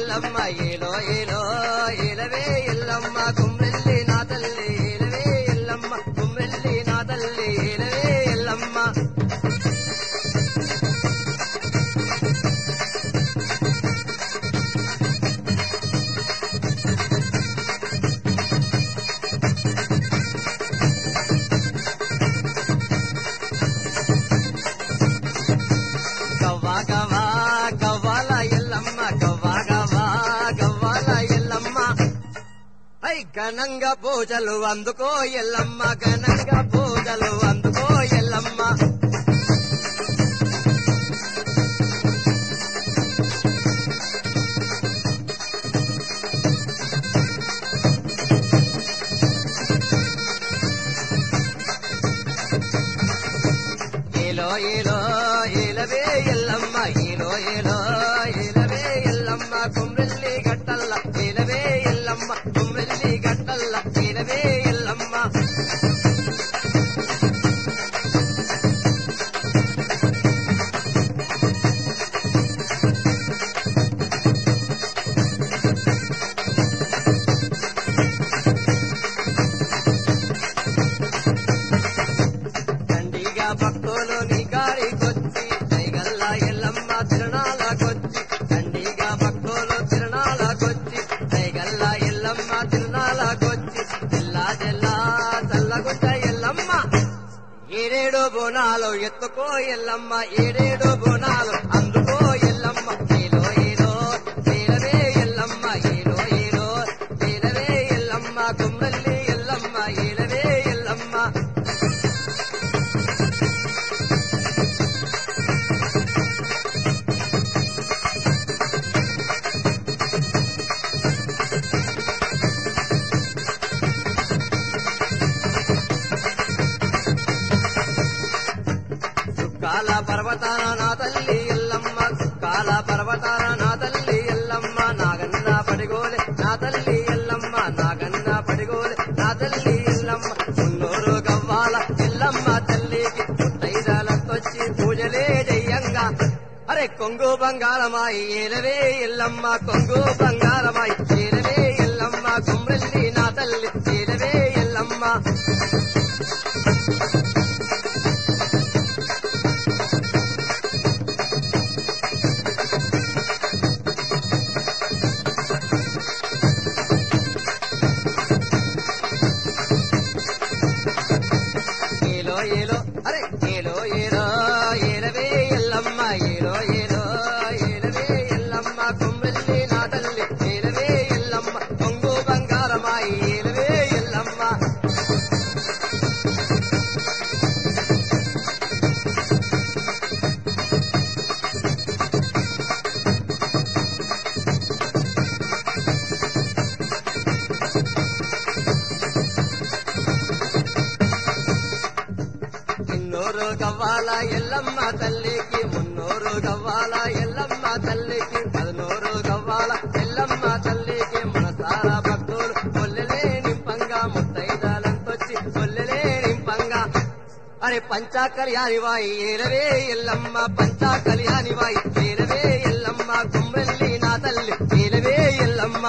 ఎల్లమ్మ ఏలో ఏలో ఏలవే ఎల్లమ్మ కుమ్రెల్లి నా తల్లి ఏలవే ఎల్లమ్మ కుమ్రెల్లి నా తల్లి ఏలవే ఎల్లమ్మ గవ్వా గవ్వా గవ్వాల ఎల్లమ్మ గవ్వా గవ్వా గవ్వాల ఎల్లమ్మ ఐ ఘనంగా పూజలు అందుకో ఎల్లమ్మ ఘనంగా పూజలు అందుకో ఎల్లమ్మ ఏలో ఏలో ఏలవే ఎల్లమ్మ ఏలో ఏలో ఏలవే ఎల్లమ్మ కుమ్రెల్లి గట్టల్ల ఏలవే ఎల్లమ్మ కుమ్రెల్లి గట్టల్ల ఏలవే ఎల్లమ్మ దండిగా భక్తులు నీ గాడికొచ్చి దైగల్ల ఎల్లమ్మ తిరణాలకొచ్చి దండిగా భక్తులు తిరణాలకొచ్చి దైగల్ల ఎల్లమ్మ తిరణాలకొచ్చి జిల్లా జిల్లా చల్లగుంట ఎల్లమ్మ ఏడేడు బోనాలు ఎత్తుకో ఎల్లమ్మ ఏడేడు బోనాలు అందుకో ఎల్లమ్మ ఏలో ఏలో ఏలవే ఎల్లమ్మ ఏలో ఏలో ఏలవే ఎల్లమ్మ కుమ్మల్లి ఎల్లమ్మ ఏలవే ఎల్లమ్మ సుక్కాల పర్వతాన నా తల్లి ఎల్లమ్మ సుక్కాల పర్వతాన నా తల్లి ఎల్లమ్మ నాగన్న పడిగోలే నా తల్లి ఎల్లమ్మ నాగన్న పడిగోలే నా తల్లి ఎల్లమ్మ మున్నూరు గవ్వాల ఎల్లమ్మ తల్లికి ముత్తైదాలకొచ్చి పూజలే జయ్యంగా అరే కొంగు బంగారమాయి ఏలవే ఎల్లమ్మ కొంగు బంగారమాయి ఏలవే ఎల్లమ్మ కుమ్రెల్లి నా తల్లి ఏలవే ఎల్లమ్మ ఏలో ఏలో అరే ఏలో ఏలో ఏలవే ఎల్లమ్మ ఏలో ఏలో ఏలవే ఎల్లమ్మ కొమ్మెల్లి నా తల్లి ఏలవే ఎల్లమ్మ కొంగు బంగారమాయి ఏలవే ఎల్లమ్మ ఇన్నూరు గవ్వాల ఎల్లమ్మ తల్లికి మున్నూరు గవ్వాల ఎల్లమ్మ తల్లికి పదనూరు గవ్వాల ఎల్లమ్మ తల్లికి మనసారా భక్తులు కొల్లెలే నింపంగా ముత్తైదాలంతొచ్చి కొల్లెలే నింపంగా అరే పంచా కళ్యాణి వాయి ఏలవే ఎల్లమ్మ పంచా కళ్యాణి వాయి ఏలవే ఎల్లమ్మ గుమ్మెల్లి నా తల్లి ఏలవే ఎల్లమ్మ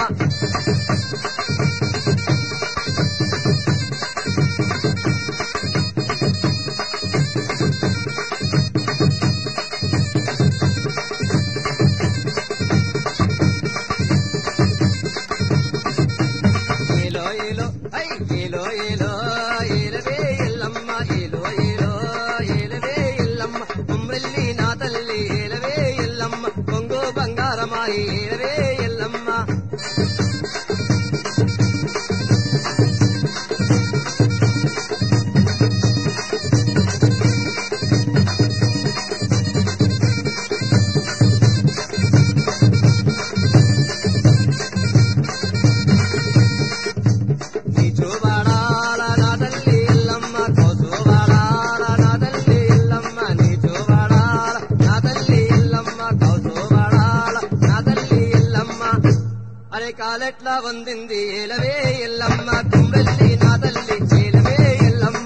ఏలో ఏలో ఐ ఏలో ఏలో ఏలవే ఎల్లమ్మ ఏలో ఏలో ఏలవే ఎల్లమ్మ కుమ్రెల్లి నా తల్లి ఏలవే ఎల్లమ్మ కొంగు బంగారమాయి ఏలవే ఎల్లమ్మ నీ చూవాడాల నా తల్లి ఎల్లమ్మ కౌసువాడాల నా తల్లి ఎల్లమ్మ నీ చూవాడాల నా తల్లి ఎల్లమ్మ కౌసువాడాల నా తల్లి ఎల్లమ్మ అరే కాలెట్లా వందింది ఏలవే ఎల్లమ్మ కుమ్రెల్లి నా తల్లి ఏలవే ఎల్లమ్మ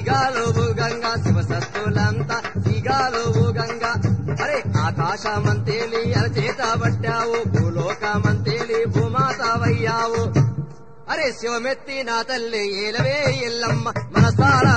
సిగాలు గంగా శివసత్తులంతా సిగాలు గంగా అరే ఆకాశమంతేలి అరచేత పట్టావు భూలోకమంతేలి భూమాతవయ్యావు అరే శివమెత్తి నా తల్లి ఏలవే ఎల్లమ్మ మనసారా